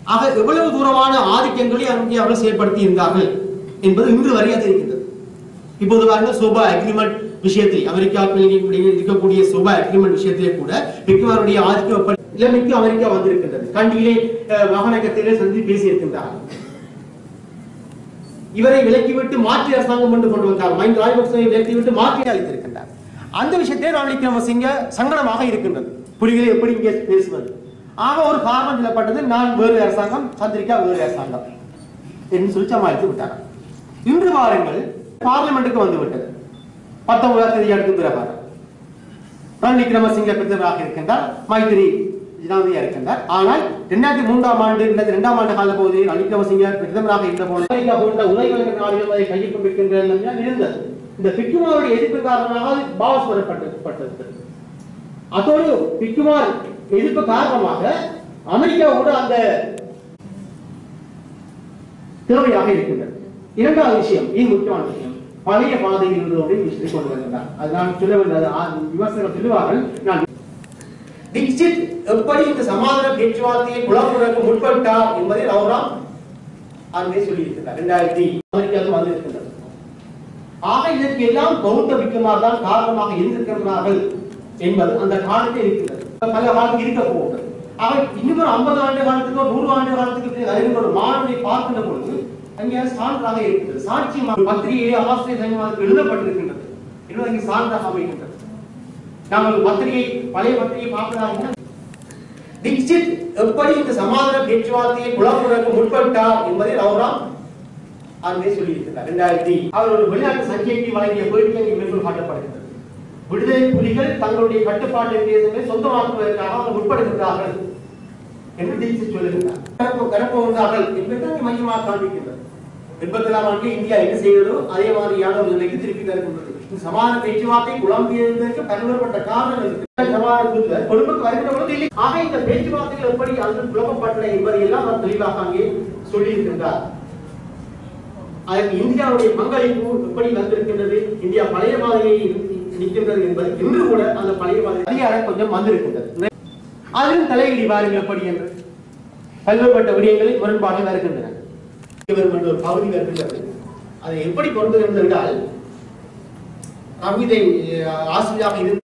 ஆக எவ்வளவு தூரமான ஆதிக்கங்களை அங்கே அவர்கள் செயற்படுத்தி இருந்தார்கள் என்பது இன்று வரை தெரிகின்றது இப்போது பாருங்க சோபா அக்ரிமெண்ட் விஷயத்தில் அமெரிக்காவுக்கு இருக்கக்கூடிய சோபா அக்ரிமெண்ட் விஷயத்திலே கூட விக்மாருடைய ஆதிக்கம் எப்படி நிலைமைக்கு அமெரிக்கா வந்திருக்கின்றது கண்டியிலே அஹ், மகாநகரத்திலே சந்தி பேசியிருக்கின்றார்கள் இவரை விலக்கிவிட்டு மாற்றி அரசாங்கம் கொண்டு கொண்டு வந்தார் மைண்ட் ராஜபக்சவை விலக்கிவிட்டு மாற்றி அளித்திருக்கின்றார் அந்த விஷயத்தை ரணில் விக்ரமசிங்க சங்கடமாக இருக்கின்றது புலிகளை எப்படி இங்கே பேசுவது ஆக ஒரு காரணம் சொல்லப்பட்டது நான் வேறு அரசாங்கம் சந்திரிகா வேறு அரசாங்கம் என்று சொல்லி சமாளித்து விட்டார் இன்று வாருங்கள் பார்லிமெண்ட்டுக்கு வந்து விட்டது பத்தொன்பதாம் தேதி அடுத்த பிரகாரம் ரணில் விக்ரமசிங்க பிரதமராக இருக்கின்றார் மைத்திரி ஜனாதிபதியாக இருக்கின்றார் ஆனால் இரண்டாயிரத்தி மூன்றாம் ஆண்டு இரண்டாயிரத்தி இரண்டாம் ஆண்டு கால பகுதியில் ரணில் விக்ரமசிங்க பிரதமராக இருந்த போது அமெரிக்கா போன்ற உலக நாடுகள் அதை கையில் இருக்கின்ற நிலைமை இருந்தது இந்த பிக்குமாருடைய எதிர்ப்பு காரணமாக அது பாவஸ் வரப்பட்டது அதோடு பிக்குமார் எதிர்ப்பு காரணமாக அமெரிக்காவோட அந்த திறமையாக இருக்கின்றது இரண்டாவது விஷயம் இது முக்கியமான விஷயம் பழைய பாதையில் இருந்தோடு விஷயத்தை கொண்டு வருகின்றார் அது நான் சொல்ல வேண்டியது ஆ, விமர்சகர்கள் சொல்லுவார்கள் நான் டிக்சிட் எப்படி இந்த சமாதான பேச்சுவார்த்தையை குழப்புவதற்கு முற்பட்டார் என்பதை ரவுராம் அங்கே சொல்லியிருக்கிறார் இரண்டாயிரத்தி அமெரிக்காவில் வந்திருக்கின்றது ஆக இதற்கு எல்லாம் பௌத்த விக்குமார் தான் காரணமாக இருந்திருக்கிறார்கள் என்பது அந்த காலத்தில் இருக்கின்றது பல காலத்துக்கு இருக்க போகிறது ஆக இன்னும் ஒரு ஐம்பது ஆண்டு காலத்துக்கு ஒரு நூறு ஆண்டு காலத்துக்கு பிறகு வருகின்ற ஒரு மாணவனை பார்க்கின்ற பொழுது அங்கே சான்றாக இருக்கிறது சாட்சி ம- பத்திரிகையிலே ஆசிரியர் சங்கமானத்தில் எழுதப்பட்டிருக்கின்றது என்பது அங்கே சான்றாக அமைகின்றது நாங்கள் பத்திரிகை பழைய பத்திரிகை பார்ப்பதாக டிக்சிட் எப்படி இந்த சமாதான பேச்சுவார்த்தையை குழப்புவதற்கு முற்பட்டார் என்பதை ரவுராம் அங்கே சொல்லியிருக்கிறார் இரண்டாயிரத்தி அவர் ஒரு வெளிநாட்டு சஞ்சிகைக்கு வழங்கிய பேட்டி அங்கே மேற்கோள் காட்டப்படுகிறது விடுதலை புலிகள் தங்களுடைய கட்டுப்பாட்டு தேசங்களை சொந்தமாக்குவதற்காக அவர் முற்படுகின்றார்கள் என்று தீட்சித் சொல்லுகிறார் கரப்ப- கரப்போகின்றார்கள் என்பதை அங்கே மையமாக காண்பிக்கின்றது எண்பத்தி ஏழாம் ஆண்டு இந்தியா என்ன செய்ததோ அதே மாதிரியான ஒரு நிலைக்கு திருப்பி தருகின்றது இந்த சமாதான பேச்சுவார்த்தை குழம்பியதற்கு பல்வேறுபட்ட காரணங்கள் இருக்கு சமாதான தூதர் கொழும்புக்கு வருகின்ற பொழுது இல்லை ஆக இந்த பேச்சுவார்த்தைகள் எப்படி அன்று குழப்பப்பட்டன என்பதை எல்லாம் அவர் தெளிவாக அங்கே சொல்லியிருக்கின்றார் அதற்கு இந்தியாவுடைய பங்களிப்பு எப்படி வந்திருக்கின்றது இந்தியா பழைய மாதிரியை நிற்கின்றது என்பது இன்று கூட அந்த பழைய மாதிரி அதிகாரம் கொஞ்சம் வந்திருக்கின்றது அதிலும் தலையீடு வாருங்கள் எப்படி என்று பல்வேறுபட்ட விடயங்களில் முரண்பாடுகள் வருகின்றன இவர் என்ற ஒரு பகுதி வருகின்றது அதை எப்படி கொண்டு வந்தது என்றால் கவிதை அஹ், ஆசிரியராக இருந்து